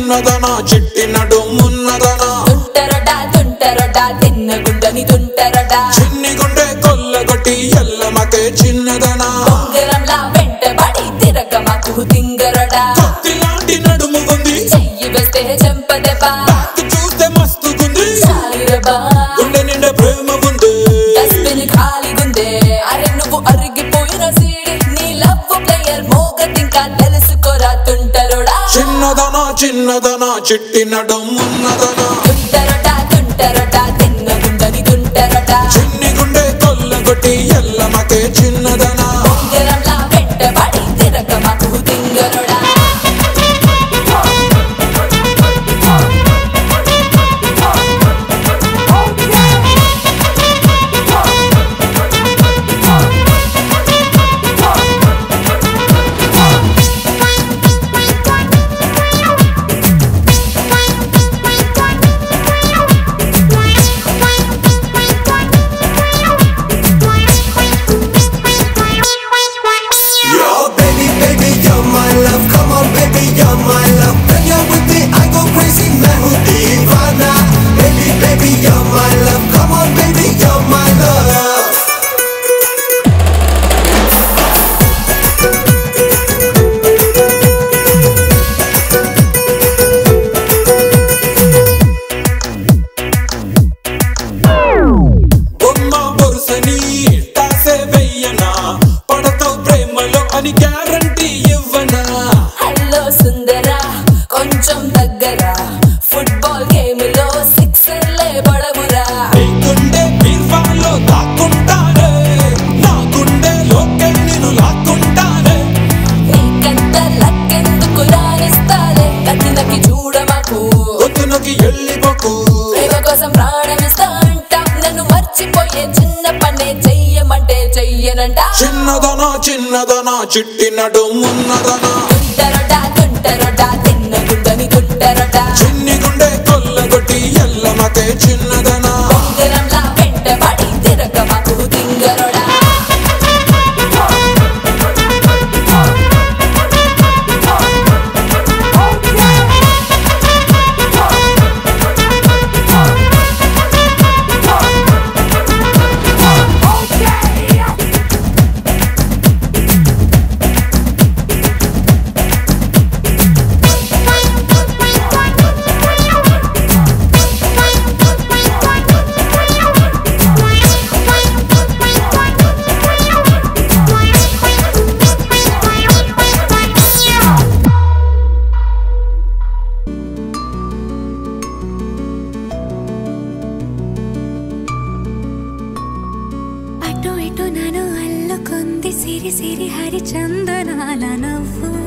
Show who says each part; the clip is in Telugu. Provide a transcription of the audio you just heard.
Speaker 1: చిన్నదనా చిట్టి నడుమున్నదనా
Speaker 2: తుంటరడా తుంటరడా తిన్నగుండని తుంటరడా
Speaker 1: చిన్ని గుండె కొల్లగొట్టి ఎల్లమకే చిన్నదనా
Speaker 2: ఉంగరంలా వెంటబడి తిరగ మాకు తింగరడా
Speaker 1: కత్తిలాంటి నడుము ఉంది
Speaker 2: చెయ్యి వేస్తే చెంపదెబ్బా
Speaker 1: బ్యాక్ చూస్తే మస్తుగుంది
Speaker 2: చాలిరబా
Speaker 1: గుండె నిండా ప్రేమ ఉంది
Speaker 2: డస్ట్బిన్ ఖాళీగుందే అరే నువ్వు అరిగిపోయిన సీడి నీ లవ్ ప్లేయర్ మోగతింకా తెలుసుకోరా తుంటరుడా
Speaker 1: చిన్నదనా చిన్నదనా చిట్టి నడుమున్నదనా
Speaker 2: తుంటరడా తుంటరడా తిన్నగుండని తుంటరడా
Speaker 1: చిన్ని గుండె కొల్లగొట్టి ఎల్లమకే చిన్నదనా
Speaker 2: ఉంగరంలా వెంటబడి తిరగ మాకు తింగరుడా
Speaker 3: Yo, baby, baby, you're my love. Come on, baby, you're my love. When you're with me, I go crazy, मैं हूँ दीवाना. Baby, baby, you're my love. Come on, baby, you're my love.
Speaker 1: బొమ్మ బొరుసని తాసే వెయ్యనా పడతావు ప్రేమలో అని గ్యారంటీ ఇవ్వనా
Speaker 2: హలో సుందరా కొంచెం దగ్గర ఫుట్బాల్ గేమ్ లో సిక్సర్లే పడవురా
Speaker 1: నీ గుండె బీర్వాలో దాక్కుంటానే నా గుండెలోకే నేను లాక్కుంటానే
Speaker 2: నీకంత లక్కెందుకు రానిస్తాలే కత్తినకి చూడమాకు
Speaker 1: వద్దునకి వెళ్ళిపోకు
Speaker 2: ప్రేమ కోసం ప్రాణమిస్తా అంటా నన్ను మర్చిపోయే చిన్న పనే చెయ్యమంటే చెయ్యనంట
Speaker 1: చిన్నదనా చిన్నదనా చిట్టి నడుమున్నదనా
Speaker 2: తుంటరడా తుంటరడా తిన్నగుండని తుంటరడా
Speaker 1: చిన్ని గుండె కొల్లగొట్టి ఎల్లమకే చిన్నదనా
Speaker 2: ఉంగరంలా వెంటబడి తిరగ మాకు తింగరడా
Speaker 4: అటు ఇటు నన్ను అల్లుకుంది సిరి సిరి హరి చందనాల నవ్వు